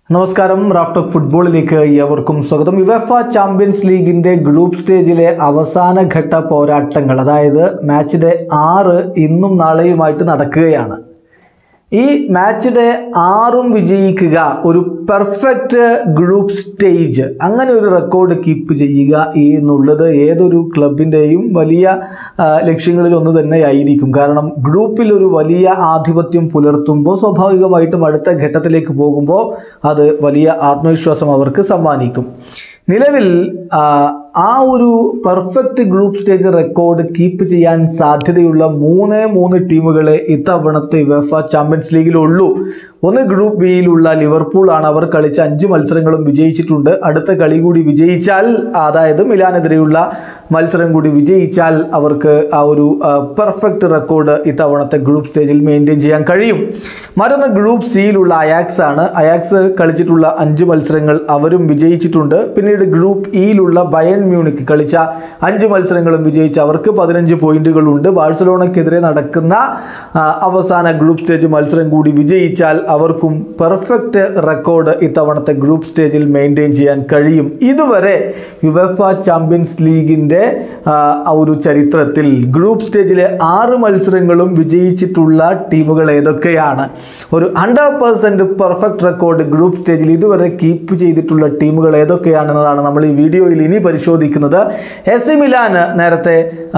നമസ്കാരം റാഫ്റ്റോക്ക് ഫുട്ബോളിലേക്ക് ഏവർക്കും സ്വാഗതം യുവഫ ചാമ്പ്യൻസ് ലീഗിന്റെ ഗ്രൂപ്പ് സ്റ്റേജിലെ അവസാന ഘട്ട പോരാട്ടങ്ങൾ അതായത് മാച്ച് ഡേ ആറ് ഇന്നും നാളെയുമായിട്ട് നടക്കുകയാണ് ഈ മാച്ച് ഡേ ആറും വിജയിക്കുക ഒരു പെർഫെക്റ്റ് ഗ്രൂപ്പ് സ്റ്റേജ് അങ്ങനെ ഒരു റെക്കോർഡ് കീപ്പ് ചെയ്യുക എന്നുള്ളത് ഏതൊരു ക്ലബിൻ്റെയും വലിയ ആ, ലക്ഷ്യങ്ങളിൽ ഒന്ന് തന്നെയായിരിക്കും കാരണം ഗ്രൂപ്പിൽ ഒരു വലിയ ആധിപത്യം പുലർത്തുമ്പോൾ സ്വാഭാവികമായിട്ടും അടുത്ത ഘട്ടത്തിലേക്ക് പോകുമ്പോൾ അത് വലിയ ആത്മവിശ്വാസം അവർക്ക് സമ്മാനിക്കും നിലവിൽ ആ, ആ ഒരു perfect group stage record keep ചെയ്യാൻ സാധ്യതയുള്ള മൂന്ന് മൂന്ന് ടീമുകളെ ഇത്തവണത്തെ വെഫ ചാമ്പ്യൻസ് ലീഗിലുള്ളൂ ഒന്ന് ഗ്രൂപ്പ് ബിയിലുള്ള ലിവർപൂൾ ആണ് അവർ കളിച്ച അഞ്ച് മത്സരങ്ങളും വിജയിച്ചിട്ടുണ്ട് അടുത്ത കളി കൂടി വിജയിച്ചാൽ അതായത് മിലാനെതിരെയുള്ള മത്സരം കൂടി വിജയിച്ചാൽ അവർക്ക് ആ ഒരു പെർഫെക്റ്റ് റെക്കോർഡ് ഇത്തവണത്തെ ഗ്രൂപ്പ് സ്റ്റേജിൽ മെയിൻറ്റെയിൻ ചെയ്യാൻ കഴിയും മറ്റൊന്ന് ഗ്രൂപ്പ് സിയിലുള്ള അയാക്സ് ആണ് അയാക്സ് കളിച്ചിട്ടുള്ള അഞ്ച് മത്സരങ്ങൾ അവരും വിജയിച്ചിട്ടുണ്ട് പിന്നീട് ഗ്രൂപ്പ് ഇയിലുള്ള ബയൺ മ്യൂണിക്ക് കളിച്ച അഞ്ച് മത്സരങ്ങളും വിജയിച്ച് അവർക്ക് പതിനഞ്ച് പോയിന്റുകളുണ്ട് ബാഴ്സലോണയ്ക്കെതിരെ നടക്കുന്ന ആ, അവസാന ഗ്രൂപ്പ് സ്റ്റേജ് മത്സരം കൂടി വിജയിച്ചാൽ അവർക്കും പെർഫെക്റ്റ് റെക്കോർഡ് ഇത്തവണത്തെ ഗ്രൂപ്പ് സ്റ്റേജിൽ മെയിൻറ്റെയിൻ ചെയ്യാൻ കഴിയും ഇതുവരെ യുവഫ ചാമ്പ്യൻസ് ലീഗിൻ്റെ ആ, ആ ഒരു ചരിത്രത്തിൽ ഗ്രൂപ്പ് സ്റ്റേജിലെ ആറ് മത്സരങ്ങളും വിജയിച്ചിട്ടുള്ള ടീമുകൾ ഏതൊക്കെയാണ് ഒരു hundred percent perfect record group സ്റ്റേജിൽ ഇതുവരെ കീപ്പ് ചെയ്തിട്ടുള്ള ടീമുകൾ ഏതൊക്കെയാണെന്നതാണ് നമ്മൾ ഈ വീഡിയോയിൽ ഇനി പരിശോധിക്കുന്നത് എസ് സി മിലാൻ നേരത്തെ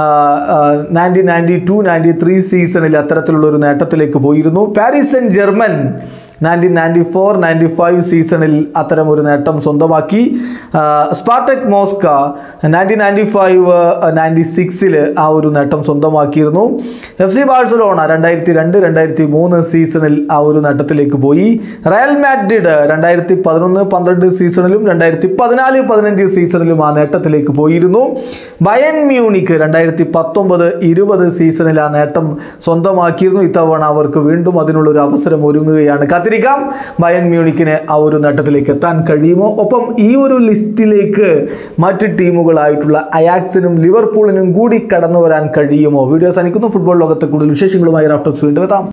nineteen ninety two ninety three സീസണിൽ അത്തരത്തിലുള്ള ഒരു നേട്ടത്തിലേക്ക് പോയിരുന്നു Paris Saint Germain nineteen ninety four ninety five സീസണിൽ അത്തരം ഒരു നേട്ടം സ്വന്തമാക്കി ആ, Spartak Moscow nineteen ninety five ninety സിക്സിൽ ആ ഒരു നേട്ടം സ്വന്തമാക്കിയിരുന്നു എഫ് സി ബാഴ്സലോണ രണ്ടായിരത്തി രണ്ട് രണ്ടായിരത്തി മൂന്ന് സീസണിൽ ആ ഒരു നേട്ടത്തിലേക്ക് പോയി റയൽ മാഡ്രിഡ് രണ്ടായിരത്തി പതിനൊന്ന് പന്ത്രണ്ട് സീസണിലും രണ്ടായിരത്തി പതിനാല് പതിനഞ്ച് സീസണിലും ആ നേട്ടത്തിലേക്ക് പോയിരുന്നു ബയൻ മ്യൂണിക്ക് രണ്ടായിരത്തി പത്തൊമ്പത് ഇരുപത് സീസണിൽ ആ നേട്ടം സ്വന്തമാക്കിയിരുന്നു ഇത്തവണ അവർക്ക് വീണ്ടും അതിനുള്ള ഒരു അവസരം ഒരുങ്ങുകയാണ് കാത്തിരിക്കാം ബയൻ മ്യൂണിക്കിന് ആ ഒരു നേട്ടത്തിലേക്ക് എത്താൻ കഴിയുമോ ഒപ്പം ഈ ഒരു ലിസ്റ്റിലേക്ക് മറ്റ് ടീമുകളായിട്ടുള്ള അയാക്സിനും ലിവർപൂളിനും കൂടി കടന്നു വരാൻ കഴിയുമോ വീഡിയോസ് അനിക്കുന്നു ഫുട്ബോൾ ലോകത്തെ കൂടുതൽ വിശേഷങ്ങളുമായി റാഫ്റ്റോക്സ് വീണ്ടും എത്താം